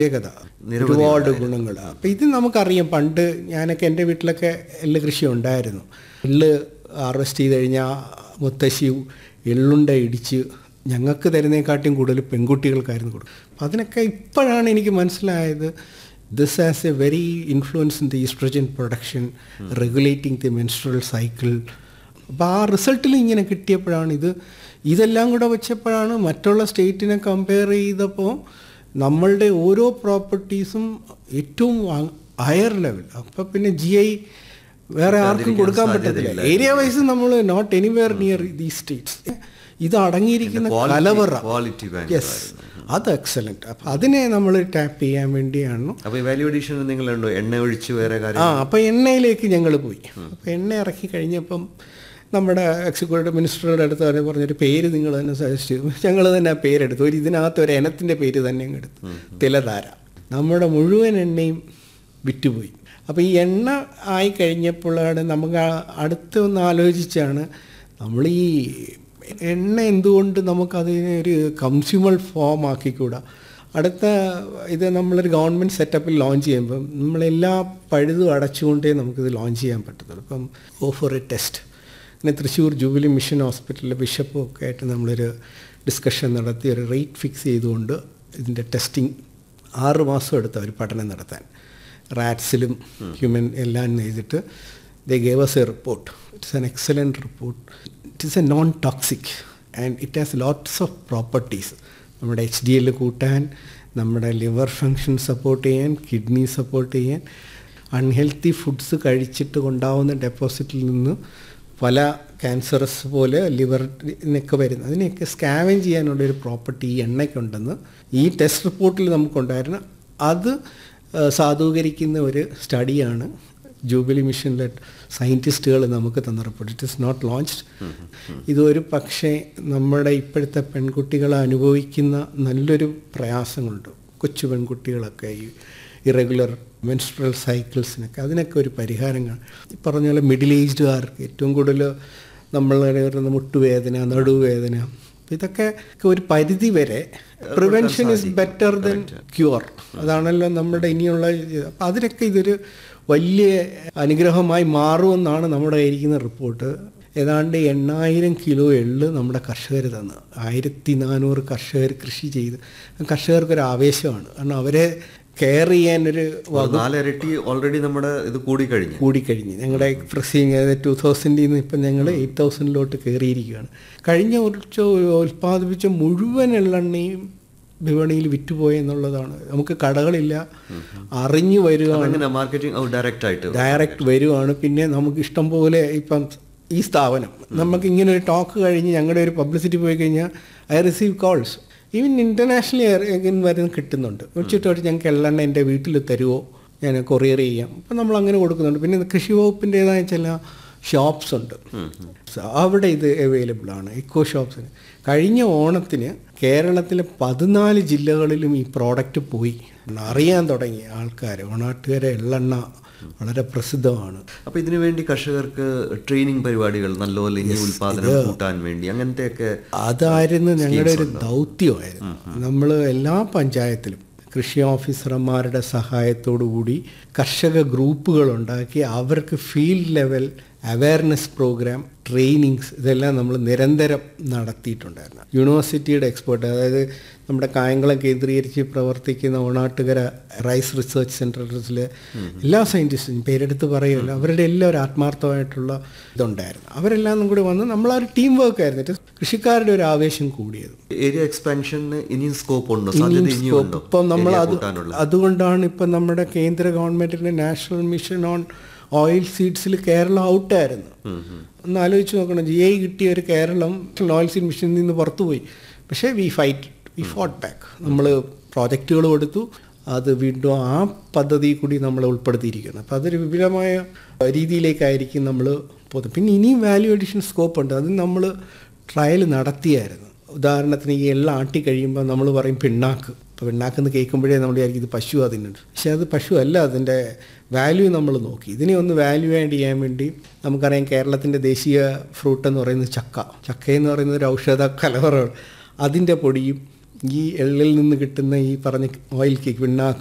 പ്രത്യേകത ഒരുപാട് ഗുണങ്ങൾ അപ്പം ഇത് നമുക്കറിയാം പണ്ട് ഞാനൊക്കെ എൻ്റെ വീട്ടിലൊക്കെ എള്ള് കൃഷി ഉണ്ടായിരുന്നു എള്ള് ഹാർവെസ്റ്റ് ചെയ്ത് കഴിഞ്ഞാൽ മുത്തശ്ശി എള്ളുണ്ട ഇടിച്ച് ഞങ്ങൾക്ക് തരുന്നതിനെക്കാട്ടിയും കൂടുതൽ പെൺകുട്ടികൾക്കായിരുന്നു കൊടുക്കും അപ്പം അതിനൊക്കെ ഇപ്പോഴാണ് എനിക്ക് മനസ്സിലായത് this has a very influence in the estrogen production regulating the menstrual cycle അപ്പോൾ ആ റിസൾട്ടിൽ ഇങ്ങനെ കിട്ടിയപ്പോഴാണ് ഇത് ഇതെല്ലാം കൂടെ വെച്ചപ്പോഴാണ് മറ്റുള്ള സ്റ്റേറ്റിനെ കമ്പയർ ചെയ്തപ്പോൾ നമ്മളുടെ ഓരോ പ്രോപ്പർട്ടീസും ഏറ്റവും ഹയർ ലെവൽ അപ്പോൾ പിന്നെ ജി ഐ വേറെ ആർക്കും കൊടുക്കാൻ പറ്റത്തില്ല ഏരിയ വൈസ് നമ്മൾ not anywhere near the states ഇത് അടങ്ങിയിരിക്കുന്ന കലവറ ക്വാളിറ്റി യെസ് അത് എക്സലൻറ്റ് അപ്പം അതിനെ നമ്മൾ ടാപ്പ് ചെയ്യാൻ വേണ്ടിയാണ് അപ്പൊ ഈ വാല്യൂ അഡീഷൻ നിങ്ങളുണ്ടോ എണ്ണ ഒഴിച്ച് വേറെ ആ കാര്യം അപ്പം എണ്ണയിലേക്ക് ഞങ്ങൾ പോയി അപ്പം എണ്ണ ഇറക്കി കഴിഞ്ഞപ്പം നമ്മുടെ എക്സിക്യൂട്ടീവ് മിനിസ്റ്ററുടെ അടുത്ത് അവർ പറഞ്ഞൊരു പേര് നിങ്ങൾ തന്നെ സജസ്റ്റ് ചെയ്തു ഞങ്ങൾ തന്നെ ആ പേരെടുത്തു ഒരു ഇതിനകത്ത് ഒരു ഇനത്തിൻ്റെ പേര് തന്നെ അങ്ങ് എടുത്തു തിലധാര നമ്മുടെ മുഴുവൻ എണ്ണയും വിറ്റുപോയി അപ്പോൾ ഈ എണ്ണ ആയി കഴിഞ്ഞപ്പോഴാണ് നമുക്ക് ആ- അടുത്ത് ഒന്ന് ആലോചിച്ചാണ് നമ്മൾ ഈ എണ്ണ എന്തുകൊണ്ട് നമുക്കതിനെ ഒരു കൺസ്യൂമർ ഫോം ആക്കിക്കൂടാ അടുത്ത ഇത് നമ്മളൊരു ഗവൺമെൻറ് സെറ്റപ്പിൽ ലോഞ്ച് ചെയ്യുമ്പം നമ്മളെല്ലാ പഴുതും അടച്ചുകൊണ്ടേ നമുക്കിത് ലോഞ്ച് ചെയ്യാൻ പറ്റത്തുള്ളൂ ഇപ്പം ഓഫർ എ ടെസ്റ്റ് പിന്നെ തൃശ്ശൂർ ജൂബിലി മിഷൻ ഹോസ്പിറ്റലിലെ ബിഷപ്പും ഒക്കെ ആയിട്ട് നമ്മളൊരു ഡിസ്കഷൻ നടത്തി ഒരു റേറ്റ് ഫിക്സ് ചെയ്തുകൊണ്ട് ഇതിൻ്റെ ടെസ്റ്റിംഗ് ആറ് മാസം എടുത്ത് അവർ പഠനം നടത്താൻ റാറ്റ്സിലും ഹ്യൂമൻ എല്ലാം ചെയ്തിട്ട് they gave us a report it's an excellent report it is a non toxic and it has lots of properties നമ്മുടെ എച്ച് ഡി എൽ കൂട്ടാൻ നമ്മുടെ ലിവർ ഫങ്ഷൻ സപ്പോർട്ട് ചെയ്യാൻ കിഡ്നി സപ്പോർട്ട് ചെയ്യാൻ അൺഹെൽത്തി ഫുഡ്സ് കഴിച്ചിട്ട് ഉണ്ടാവുന്ന ഡെപ്പോസിറ്റിൽ നിന്ന് പല ക്യാൻസറസ് പോലെ ലിവറിനൊക്കെ വരുന്നത് അതിനെയൊക്കെ സ്കാവൻ ചെയ്യാനുള്ള ഒരു പ്രോപ്പർട്ടി ഈ എണ്ണയ്ക്കുണ്ടെന്ന് ഈ ടെസ്റ്റ് റിപ്പോർട്ടിൽ നമുക്കുണ്ടായിരുന്നു അത് ആ, സാധൂകരിക്കുന്ന ഒരു സ്റ്റഡിയാണ് ജൂബിലി മിഷനിലെ സയൻറ്റിസ്റ്റുകൾ നമുക്ക് തന്ന report it is not launched ഇതൊരു പക്ഷേ നമ്മുടെ ഇപ്പോഴത്തെ പെൺകുട്ടികൾ അനുഭവിക്കുന്ന നല്ലൊരു പ്രയാസങ്ങളുണ്ട് കൊച്ചു പെൺകുട്ടികളൊക്കെ ഈ ഇറഗുലർ മെൻസ്ട്രൽ സൈക്കിൾസിനൊക്കെ അതിനൊക്കെ ഒരു പരിഹാരം കാണും ഈ പറഞ്ഞ പോലെ മിഡിൽ ഏജ്ഡുകാർക്ക് ഏറ്റവും കൂടുതൽ നമ്മൾ പറയുന്ന മുട്ടുവേദന നടുവേദന അപ്പോൾ ഇതൊക്കെ ഒരു പരിധി വരെ prevention is better than cure അതാണല്ലോ നമ്മുടെ ഇനിയുള്ള ഇത്. അപ്പോൾ അതിനൊക്കെ ഇതൊരു വലിയ അനുഗ്രഹമായി മാറുമെന്നാണ് നമ്മുടെ കയ്യിരിക്കുന്ന റിപ്പോർട്ട് ഏതാണ്ട് എണ്ണായിരം കിലോ എള്ള് നമ്മുടെ കർഷകർ തന്നു ആയിരത്തി നാനൂറ് കർഷകർ കൃഷി ചെയ്ത് കർഷകർക്കൊരു ആവേശമാണ് കാരണം അവരെ കെയർ ചെയ്യാനൊരു ഒരു നാലിരട്ടി ഓൾറെഡി നമ്മുടെ ഇത് കൂടിക്കഴിഞ്ഞു കൂടിക്കഴിഞ്ഞ് ഞങ്ങളുടെ പ്രസിങ് അതായത് ടു തൗസൻഡിൽ നിന്ന് ഇപ്പം ഞങ്ങൾ എയ്റ്റ് തൗസൻഡിലോട്ട് കയറിയിരിക്കുകയാണ് കഴിഞ്ഞ കുറച്ച് ഉൽപ്പാദിപ്പിച്ച മുഴുവൻ എള്ളെണ്ണയും വിപണിയിൽ വിറ്റുപോയി എന്നുള്ളതാണ് നമുക്ക് കടകളില്ല അറിഞ്ഞു വരികയാണ് അങ്ങനെ മാർക്കറ്റിംഗ് ഡയറക്റ്റ് ആയിട്ട് ഡയറക്റ്റ് വരുവാണ് പിന്നെ നമുക്ക് ഇഷ്ടം പോലെ ഇപ്പം ഈ സ്ഥാപനം നമുക്ക് ഇങ്ങനെ ഒരു ടോക്ക് കഴിഞ്ഞ് ഞങ്ങളുടെ ഒരു പബ്ലിസിറ്റി പോയി കഴിഞ്ഞാൽ I receive calls even internationally വരുന്ന കിട്ടുന്നുണ്ട് ഉച്ചിട്ടോട്ട് ഞങ്ങൾക്ക് എള്ളെണ്ണ എൻ്റെ വീട്ടിൽ തരുമോ ഞാൻ കൊറിയർ ചെയ്യാം അപ്പം നമ്മൾ അങ്ങനെ കൊടുക്കുന്നുണ്ട് പിന്നെ കൃഷി വകുപ്പിൻ്റേതായ ചില ഷോപ്സ് ഉണ്ട് അവിടെ ഇത് അവൈലബിൾ ആണ് ഇക്കോ ഷോപ്സിന് കഴിഞ്ഞ ഓണത്തിന് കേരളത്തിലെ പതിനാല് ജില്ലകളിലും ഈ പ്രോഡക്റ്റ് പോയി അറിയാൻ തുടങ്ങി ആൾക്കാർ ഓണാട്ടുകാരെ എള്ളെണ്ണ വളരെ പ്രസിദ്ധമാണ് അപ്പൊ ഇതിനു വേണ്ടി കർഷകർക്ക് ട്രെയിനിങ് പരിപാടികൾ നല്ലപോലെ ഇനി ഉൽപാദനം കൂട്ടാൻ വേണ്ടി അങ്ങനത്തെയൊക്കെ അതായിരുന്നു ഞങ്ങളുടെ ഒരു ദൗത്യമായിരുന്നു നമ്മൾ എല്ലാ പഞ്ചായത്തിലും കൃഷി ഓഫീസർമാരുടെ സഹായത്തോടു കൂടി കർഷക ഗ്രൂപ്പുകൾ ഉണ്ടാക്കി അവർക്ക് field level awareness program trainings ഇതെല്ലാം നമ്മൾ നിരന്തരം നടത്തിയിട്ടുണ്ടായിരുന്നു യൂണിവേഴ്സിറ്റിയുടെ എക്സ്പേർട്ട് അതായത് നമ്മുടെ കായംകുളം കേന്ദ്രീകരിച്ച് പ്രവർത്തിക്കുന്ന ഓണാട്ടുകര റൈസ് റിസർച്ച് സെൻറ്ററിലെ എല്ലാ സയൻറ്റിസ്റ്റും പേരെടുത്ത് പറയുമല്ലോ അവരുടെ എല്ലാം ഒരു ആത്മാർത്ഥമായിട്ടുള്ള ഇതുണ്ടായിരുന്നു അവരെല്ലാം കൂടി വന്ന് നമ്മൾ ആ ഒരു ടീം വർക്ക് ആയിരുന്നു ഇത് കൃഷിക്കാരുടെ ഒരു ആവേശം കൂടിയത് ഏരിയ എക്സ്പാൻഷന് ഇനിയും സ്കോപ്പ് ഉണ്ടോ ഇനിയും സാധ്യത ഇനിയും scope. ഉണ്ടോ ഇപ്പം നമ്മൾ Area അത് കൂട്ടാനുള്ള അതുകൊണ്ടാണ് ഇപ്പം നമ്മുടെ കേന്ദ്ര ഗവൺമെന്റിന്റെ നാഷണൽ മിഷൻ ഓൺ ഓയിൽ സീഡ്സിൽ കേരളം ഔട്ടായിരുന്നു ഒന്ന് ആലോചിച്ച് നോക്കണം ജി ഐ കിട്ടിയ ഒരു കേരളം ഓയിൽ സീഡ് മിഷനിൽ നിന്ന് പുറത്തുപോയി പക്ഷേ we fight we fought back നമ്മൾ പ്രോജക്റ്റുകൾ കൊടുത്തു അത് വീണ്ടും ആ പദ്ധതി കൂടി നമ്മൾ ഉൾപ്പെടുത്തിയിരിക്കുന്നു അപ്പോൾ അതൊരു വിപുലമായ രീതിയിലേക്കായിരിക്കും നമ്മൾ പോകുന്നത് പിന്നെ ഇനിയും വാല്യൂ അഡീഷൻ സ്കോപ്പ് ഉണ്ട് അത് നമ്മൾ ട്രയൽ നടത്തിയായിരുന്നു ഉദാഹരണത്തിന് ഈ എല്ലാം ആട്ടി കഴിയുമ്പോൾ നമ്മൾ പറയും പിണ്ണാക്ക് ഇപ്പോൾ പിണ്ണാക്കെന്ന് കേൾക്കുമ്പോഴേ നമ്മൾ വിചാരിക്കും ഇത് പശു അതിനുണ്ട് പക്ഷേ അത് പശു അല്ല അതിൻ്റെ വാല്യൂ നമ്മൾ നോക്കി ഇതിനെ ഒന്ന് വാല്യൂ ആഡ് ചെയ്യാൻ വേണ്ടി നമുക്കറിയാം കേരളത്തിൻ്റെ ദേശീയ ഫ്രൂട്ട് എന്ന് പറയുന്നത് ചക്ക ചക്ക എന്ന് പറയുന്നത് ഒരു ഔഷധ കലവറ അതിൻ്റെ പൊടിയും ഈ എള്ളിൽ നിന്ന് കിട്ടുന്ന ഈ പറഞ്ഞ ഓയിൽ കേക്ക് പിണ്ണാക്ക്